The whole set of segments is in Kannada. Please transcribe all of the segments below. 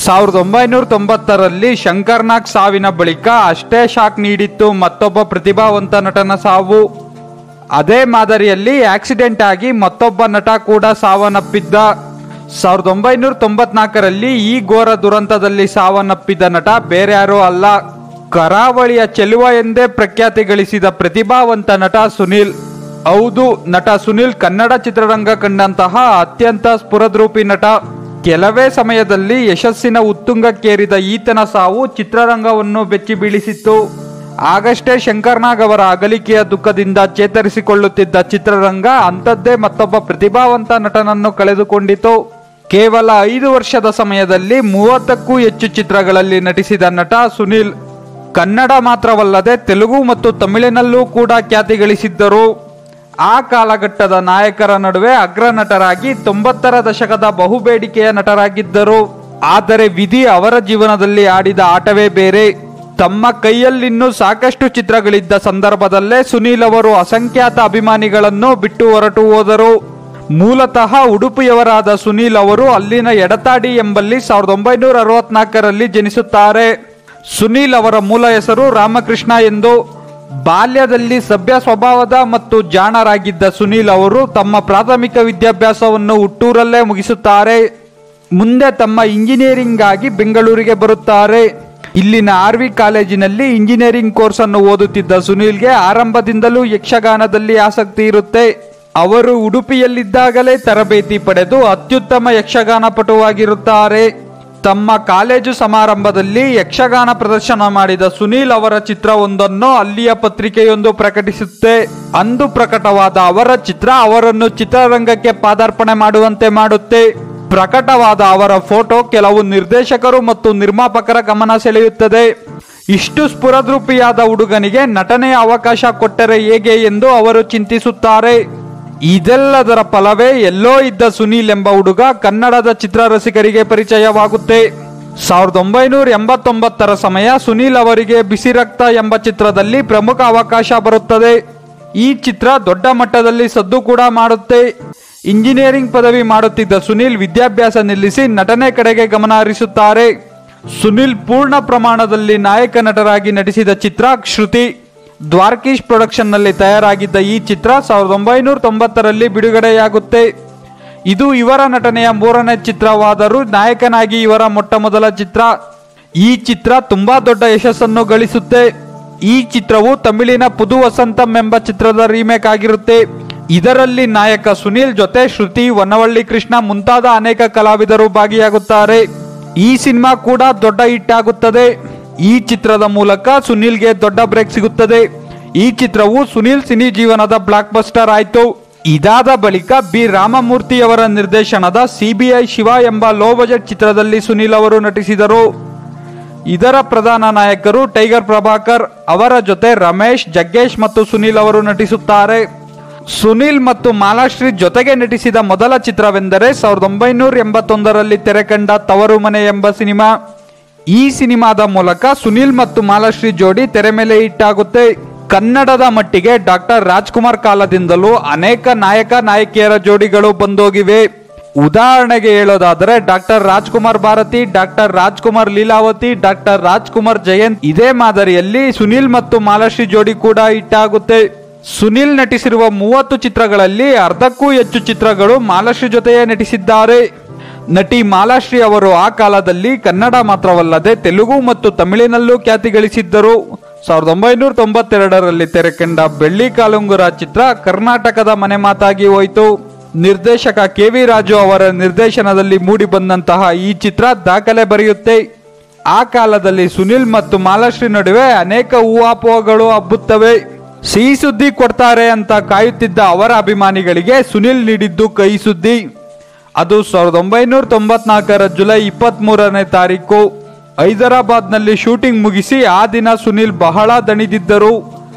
ಸಾವಿರದ ಒಂಬೈನೂರ ತೊಂಬತ್ತರಲ್ಲಿ ಶಂಕರ್ನಾಗ್ ಸಾವಿನ ಬಳಿಕ ಅಷ್ಟೇ ಶಾಕ್ ನೀಡಿತ್ತು ಮತ್ತೊಬ್ಬ ಪ್ರತಿಭಾವಂತ ನಟನ ಸಾವು ಅದೇ ಮಾದರಿಯಲ್ಲಿ ಆಕ್ಸಿಡೆಂಟ್ ಆಗಿ ಮತ್ತೊಬ್ಬ ನಟ ಕೂಡ ಸಾವನ್ನಪ್ಪಿದ್ದ ಸಾವಿರದ ಒಂಬೈನೂರ ತೊಂಬತ್ನಾಲ್ಕರಲ್ಲಿ ಈ ಘೋರ ದುರಂತದಲ್ಲಿ ಸಾವನ್ನಪ್ಪಿದ ನಟ ಬೇರೆ ಯಾರೂ ಅಲ್ಲ ಕರಾವಳಿಯ ಚೆಲುವ ಎಂದೇ ಪ್ರಖ್ಯಾತಿ ಗಳಿಸಿದ ಪ್ರತಿಭಾವಂತ ನಟ ಸುನೀಲ್ ಹೌದು ನಟ ಸುನೀಲ್ ಕನ್ನಡ ಚಿತ್ರರಂಗ ಕಂಡಂತಹ ಅತ್ಯಂತ ಸ್ಫುರದ್ರೂಪಿ ನಟ ಕೆಲವೇ ಸಮಯದಲ್ಲಿ ಯಶಸ್ಸಿನ ಉತ್ತುಂಗಕ್ಕೇರಿದ ಈತನ ಸಾವು ಚಿತ್ರರಂಗವನ್ನು ಬೆಚ್ಚಿ ಬೀಳಿಸಿತ್ತು ಆಗಷ್ಟೇ ಶಂಕರ್ನಾಗ್ ಅವರ ಅಗಲಿಕೆಯ ದುಃಖದಿಂದ ಚೇತರಿಸಿಕೊಳ್ಳುತ್ತಿದ್ದ ಚಿತ್ರರಂಗ ಅಂಥದ್ದೇ ಮತ್ತೊಬ್ಬ ಪ್ರತಿಭಾವಂತ ನಟನನ್ನು ಕಳೆದುಕೊಂಡಿತು ಕೇವಲ ಐದು ವರ್ಷದ ಸಮಯದಲ್ಲಿ ಮೂವತ್ತಕ್ಕೂ ಹೆಚ್ಚು ಚಿತ್ರಗಳಲ್ಲಿ ನಟಿಸಿದ ನಟ ಸುನೀಲ್ ಕನ್ನಡ ಮಾತ್ರವಲ್ಲದೆ ತೆಲುಗು ಮತ್ತು ತಮಿಳಿನಲ್ಲೂ ಕೂಡ ಖ್ಯಾತಿ ಗಳಿಸಿದ್ದರು ಆ ಕಾಲಘಟ್ಟದ ನಾಯಕರ ನಡುವೆ ಅಗ್ರ ನಟರಾಗಿ ತೊಂಬತ್ತರ ದಶಕದ ಬಹುಬೇಡಿಕೆಯ ನಟರಾಗಿದ್ದರು ಆದರೆ ವಿಧಿ ಅವರ ಜೀವನದಲ್ಲಿ ಆಡಿದ ಆಟವೇ ಬೇರೆ ತಮ್ಮ ಕೈಯಲ್ಲಿನ್ನೂ ಸಾಕಷ್ಟು ಚಿತ್ರಗಳಿದ್ದ ಸಂದರ್ಭದಲ್ಲೇ ಸುನೀಲ್ ಅವರು ಅಸಂಖ್ಯಾತ ಅಭಿಮಾನಿಗಳನ್ನು ಬಿಟ್ಟು ಹೊರಟು ಹೋದರು ಮೂಲತಃ ಉಡುಪಿಯವರಾದ ಸುನೀಲ್ ಅವರು ಅಲ್ಲಿನ ಎಡತಾಡಿ ಎಂಬಲ್ಲಿ ಸಾವಿರದ ಒಂಬೈನೂರ ಅರವತ್ನಾಲ್ಕರಲ್ಲಿ ಜನಿಸುತ್ತಾರೆ ಸುನೀಲ್ ಅವರ ಮೂಲ ಹೆಸರು ರಾಮಕೃಷ್ಣ ಎಂದು ಬಾಲ್ಯದಲ್ಲಿ ಸಭ್ಯ ಸ್ವಭಾವದ ಮತ್ತು ಜಾಣರಾಗಿದ್ದ ಸುನೀಲ್ ಅವರು ತಮ್ಮ ಪ್ರಾಥಮಿಕ ವಿದ್ಯಾಭ್ಯಾಸವನ್ನು ಹುಟ್ಟೂರಲ್ಲೇ ಮುಗಿಸುತ್ತಾರೆ ಮುಂದೆ ತಮ್ಮ ಇಂಜಿನಿಯರಿಂಗ್ ಆಗಿ ಬೆಂಗಳೂರಿಗೆ ಬರುತ್ತಾರೆ ಇಲ್ಲಿನ ಆರ್ ವಿ ಕಾಲೇಜಿನಲ್ಲಿ ಇಂಜಿನಿಯರಿಂಗ್ ಕೋರ್ಸ್ ಅನ್ನು ಓದುತ್ತಿದ್ದ ಸುನೀಲ್ಗೆ ಆರಂಭದಿಂದಲೂ ಯಕ್ಷಗಾನದಲ್ಲಿ ಆಸಕ್ತಿ ಇರುತ್ತೆ ಅವರು ಉಡುಪಿಯಲ್ಲಿದ್ದಾಗಲೇ ತರಬೇತಿ ಪಡೆದು ಅತ್ಯುತ್ತಮ ಯಕ್ಷಗಾನ ಪಟುವಾಗಿರುತ್ತಾರೆ ತಮ್ಮ ಕಾಲೇಜು ಸಮಾರಂಭದಲ್ಲಿ ಯಕ್ಷಗಾನ ಪ್ರದರ್ಶನ ಮಾಡಿದ ಸುನೀಲ್ ಅವರ ಚಿತ್ರವೊಂದನ್ನು ಅಲ್ಲಿಯ ಪತ್ರಿಕೆಯೊಂದು ಪ್ರಕಟಿಸುತ್ತೆ ಅಂದು ಪ್ರಕಟವಾದ ಅವರ ಚಿತ್ರ ಅವರನ್ನು ಚಿತ್ರರಂಗಕ್ಕೆ ಪಾದಾರ್ಪಣೆ ಮಾಡುವಂತೆ ಮಾಡುತ್ತೆ ಪ್ರಕಟವಾದ ಅವರ ಫೋಟೋ ಕೆಲವು ನಿರ್ದೇಶಕರು ಮತ್ತು ನಿರ್ಮಾಪಕರ ಗಮನ ಸೆಳೆಯುತ್ತದೆ ಇಷ್ಟು ಸ್ಫುರದ್ರೂಪಿಯಾದ ಹುಡುಗನಿಗೆ ನಟನೆಯ ಅವಕಾಶ ಕೊಟ್ಟರೆ ಹೇಗೆ ಎಂದು ಅವರು ಚಿಂತಿಸುತ್ತಾರೆ ಇದೆಲ್ಲದರ ಫಲವೇ ಎಲ್ಲೋ ಇದ್ದ ಸುನೀಲ್ ಎಂಬ ಹುಡುಗ ಕನ್ನಡದ ಚಿತ್ರರಸಿಕರಿಗೆ ಪರಿಚಯವಾಗುತ್ತೆ ಸಾವಿರದ ಒಂಬೈನೂರ ಎಂಬತ್ತೊಂಬತ್ತರ ಸಮಯ ಸುನೀಲ್ ಅವರಿಗೆ ಬಿಸಿ ರಕ್ತ ಎಂಬ ಚಿತ್ರದಲ್ಲಿ ಪ್ರಮುಖ ಅವಕಾಶ ಬರುತ್ತದೆ ಈ ಚಿತ್ರ ದೊಡ್ಡ ಮಟ್ಟದಲ್ಲಿ ಸದ್ದು ಕೂಡ ಮಾಡುತ್ತೆ ಇಂಜಿನಿಯರಿಂಗ್ ಪದವಿ ಮಾಡುತ್ತಿದ್ದ ಸುನೀಲ್ ವಿದ್ಯಾಭ್ಯಾಸ ನಿಲ್ಲಿಸಿ ನಟನೆ ಕಡೆಗೆ ಗಮನ ಹರಿಸುತ್ತಾರೆ ಸುನಿಲ್ ಪೂರ್ಣ ಪ್ರಮಾಣದಲ್ಲಿ ನಾಯಕ ನಟರಾಗಿ ನಟಿಸಿದ ಚಿತ್ರ ಶ್ರುತಿ ದ್ವಾರಕೀಶ್ ಪ್ರೊಡಕ್ಷನ್ನಲ್ಲಿ ತಯಾರಾಗಿದ್ದ ಈ ಚಿತ್ರ ಸಾವಿರದ ಒಂಬೈನೂರ ತೊಂಬತ್ತರಲ್ಲಿ ಬಿಡುಗಡೆಯಾಗುತ್ತೆ ಇದು ಇವರ ನಟನೆಯ ಮೂರನೇ ಚಿತ್ರವಾದರೂ ನಾಯಕನಾಗಿ ಇವರ ಮೊಟ್ಟ ಮೊದಲ ಚಿತ್ರ ಈ ಚಿತ್ರ ತುಂಬಾ ದೊಡ್ಡ ಯಶಸ್ಸನ್ನು ಗಳಿಸುತ್ತೆ ಈ ಚಿತ್ರವು ತಮಿಳಿನ ಪುದು ವಸಂತಂ ಎಂಬ ಚಿತ್ರದ ರೀಮೇಕ್ ಆಗಿರುತ್ತೆ ಇದರಲ್ಲಿ ನಾಯಕ ಸುನೀಲ್ ಜೊತೆ ಶ್ರುತಿ ವನವಳ್ಳಿ ಕೃಷ್ಣ ಮುಂತಾದ ಅನೇಕ ಕಲಾವಿದರು ಭಾಗಿಯಾಗುತ್ತಾರೆ ಈ ಸಿನಿಮಾ ಕೂಡ ದೊಡ್ಡ ಹಿಟ್ ಆಗುತ್ತದೆ ಈ ಚಿತ್ರದ ಮೂಲಕ ಸುನೀಲ್ಗೆ ದೊಡ್ಡ ಬ್ರೇಕ್ ಸಿಗುತ್ತದೆ ಈ ಚಿತ್ರವು ಸುನೀಲ್ ಸಿನಿ ಜೀವನದ ಬ್ಲಾಕ್ ಬಸ್ಟರ್ ಆಯ್ತು ಇದಾದ ಬಳಿಕ ಬಿ ರಾಮಮೂರ್ತಿಯವರ ನಿರ್ದೇಶನದ ಸಿಬಿಐ ಶಿವ ಎಂಬ ಲೋ ಬಜೆಟ್ ಚಿತ್ರದಲ್ಲಿ ಸುನೀಲ್ ಅವರು ನಟಿಸಿದರು ಇದರ ಪ್ರಧಾನ ನಾಯಕರು ಟೈಗರ್ ಪ್ರಭಾಕರ್ ಅವರ ಜೊತೆ ರಮೇಶ್ ಜಗ್ಗೇಶ್ ಮತ್ತು ಸುನೀಲ್ ಅವರು ನಟಿಸುತ್ತಾರೆ ಸುನೀಲ್ ಮತ್ತು ಮಾಲಾಶ್ರೀ ಜೊತೆಗೆ ನಟಿಸಿದ ಮೊದಲ ಚಿತ್ರವೆಂದರೆ ಸಾವಿರದ ಒಂಬೈನೂರ ಎಂಬತ್ತೊಂದರಲ್ಲಿ ತೆರೆಕಂಡ ತವರು ಮನೆ ಎಂಬ ಸಿನಿಮಾ ಈ ಸಿನಿಮಾದ ಮೂಲಕ ಸುನೀಲ್ ಮತ್ತು ಮಾಲಾಶ್ರೀ ಜೋಡಿ ತೆರೆ ಮೇಲೆ ಹಿಟ್ಟಾಗುತ್ತೆ ಕನ್ನಡದ ಮಟ್ಟಿಗೆ ಡಾಕ್ಟರ್ ರಾಜ್ಕುಮಾರ್ ಕಾಲದಿಂದಲೂ ಅನೇಕ ನಾಯಕ ನಾಯಕಿಯರ ಜೋಡಿಗಳು ಬಂದೋಗಿವೆ ಉದಾಹರಣೆಗೆ ಹೇಳೋದಾದರೆ doctor Rajkumar Bharathi doctor Rajkumar Leelavathi doctor Rajkumar Jayanth ಇದೇ ಮಾದರಿಯಲ್ಲಿ ಸುನೀಲ್ ಮತ್ತು ಮಾಲಾಶ್ರೀ ಜೋಡಿ ಕೂಡ ಹಿಟ್ಟಾಗುತ್ತೆ ಸುನೀಲ್ ನಟಿಸಿರುವ ಮೂವತ್ತು ಚಿತ್ರಗಳಲ್ಲಿ ಅರ್ಧಕ್ಕೂ ಹೆಚ್ಚು ಚಿತ್ರಗಳು ಮಾಲಾಶ್ರೀ ಜೊತೆಯೇ ನಟಿಸಿದ್ದಾರೆ ನಟಿ ಮಾಲಾಶ್ರೀ ಅವರು ಆ ಕಾಲದಲ್ಲಿ ಕನ್ನಡ ಮಾತ್ರವಲ್ಲದೆ ತೆಲುಗು ಮತ್ತು ತಮಿಳಿನಲ್ಲೂ ಖ್ಯಾತಿ ಗಳಿಸಿದ್ದರು ಸಾವಿರದ ಒಂಬೈನೂರ ತೊಂಬತ್ತೆರಡರಲ್ಲಿ ತೆರೆಕಂಡ ಬೆಳ್ಳಿ ಕಾಲುಂಗುರ ಚಿತ್ರ ಕರ್ನಾಟಕದ ಮನೆ ಮಾತಾಗಿ ಹೋಯಿತು ನಿರ್ದೇಶಕ ಕೆ ವಿ ರಾಜು ಅವರ ನಿರ್ದೇಶನದಲ್ಲಿ ಮೂಡಿ ಬಂದಂತಹ ಈ ಚಿತ್ರ ದಾಖಲೆ ಬರೆಯುತ್ತೆ ಆ ಕಾಲದಲ್ಲಿ ಸುನಿಲ್ ಮತ್ತು ಮಾಲಾಶ್ರೀ ನಡುವೆ ಅನೇಕ ಊಹಾಪೋಹಗಳು ಹಬ್ಬುತ್ತವೆ ಸಿಹಿ ಸುದ್ದಿ ಕೊಡ್ತಾರೆ ಅಂತ ಕಾಯುತ್ತಿದ್ದ ಅವರ ಅಭಿಮಾನಿಗಳಿಗೆ ಸುನಿಲ್ ನೀಡಿದ್ದು ಕೈ ಸುದ್ದಿ ಅದು ಸಾವಿರದ ಒಂಬೈನೂರ ತೊಂಬತ್ನಾಲ್ಕರ ಜುಲೈ ಇಪ್ಪತ್ತ್ ಮೂರನೇ ತಾರೀಕು ಹೈದರಾಬಾದ್ನಲ್ಲಿ ಶೂಟಿಂಗ್ ಮುಗಿಸಿ ಆ ದಿನ ಸುನಿಲ್ ಬಹಳ ದಣಿದಿದ್ದರು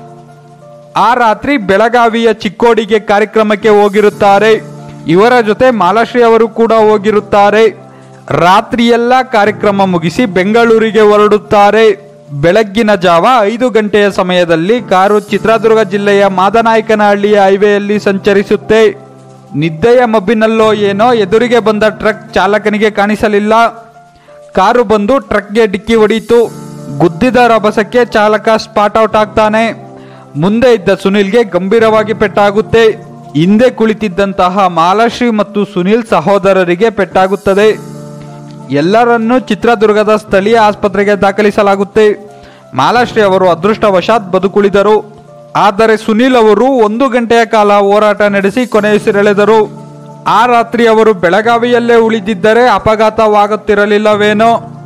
ಆ ರಾತ್ರಿ ಬೆಳಗಾವಿಯ ಚಿಕ್ಕೋಡಿಗೆ ಕಾರ್ಯಕ್ರಮಕ್ಕೆ ಹೋಗಿರುತ್ತಾರೆ ಇವರ ಜೊತೆ ಮಾಲಾಶ್ರೀ ಅವರು ಕೂಡ ಹೋಗಿರುತ್ತಾರೆ ರಾತ್ರಿಯೆಲ್ಲ ಕಾರ್ಯಕ್ರಮ ಮುಗಿಸಿ ಬೆಂಗಳೂರಿಗೆ ಹೊರಡುತ್ತಾರೆ ಬೆಳಗ್ಗಿನ ಜಾವ ಐದು ಗಂಟೆಯ ಸಮಯದಲ್ಲಿ ಕಾರು ಚಿತ್ರದುರ್ಗ ಜಿಲ್ಲೆಯ ಮಾದನಾಯಕನಹಳ್ಳಿಯ ಹೈವೇಯಲ್ಲಿ ಸಂಚರಿಸುತ್ತೆ ನಿದ್ದೆಯ ಮಬ್ಬಿನಲ್ಲೋ ಏನೋ ಎದುರಿಗೆ ಬಂದ ಟ್ರಕ್ ಚಾಲಕನಿಗೆ ಕಾಣಿಸಲಿಲ್ಲ ಕಾರು ಬಂದು ಟ್ರಕ್ಗೆ ಡಿಕ್ಕಿ ಹೊಡೀತು ಗುದ್ದಿದ ರಭಸಕ್ಕೆ ಚಾಲಕ ಸ್ಪಾಟ್ ಔಟ್ ಆಗ್ತಾನೆ ಮುಂದೆ ಇದ್ದ ಸುನಿಲ್ಗೆ ಗಂಭೀರವಾಗಿ ಪೆಟ್ಟಾಗುತ್ತೆ ಹಿಂದೆ ಕುಳಿತಿದ್ದಂತಹ ಮಾಲಾಶ್ರೀ ಮತ್ತು ಸುನಿಲ್ ಸಹೋದರರಿಗೆ ಪೆಟ್ಟಾಗುತ್ತದೆ ಎಲ್ಲರನ್ನೂ ಚಿತ್ರದುರ್ಗದ ಸ್ಥಳೀಯ ಆಸ್ಪತ್ರೆಗೆ ದಾಖಲಿಸಲಾಗುತ್ತೆ ಮಾಲಾಶ್ರೀ ಅವರು ಅದೃಷ್ಟವಶಾತ್ ಬದುಕುಳಿದರು ಆದರೆ ಸುನಿಲ್ ಅವರು ಒಂದು ಗಂಟೆಯ ಕಾಲ ಹೋರಾಟ ನಡೆಸಿ ಕೊನೆಯುಸಿರೆಳೆದರು ಆ ರಾತ್ರಿ ಅವರು ಬೆಳಗಾವಿಯಲ್ಲೇ ಉಳಿದಿದ್ದರೆ ಅಪಘಾತವಾಗುತ್ತಿರಲಿಲ್ಲವೇನೋ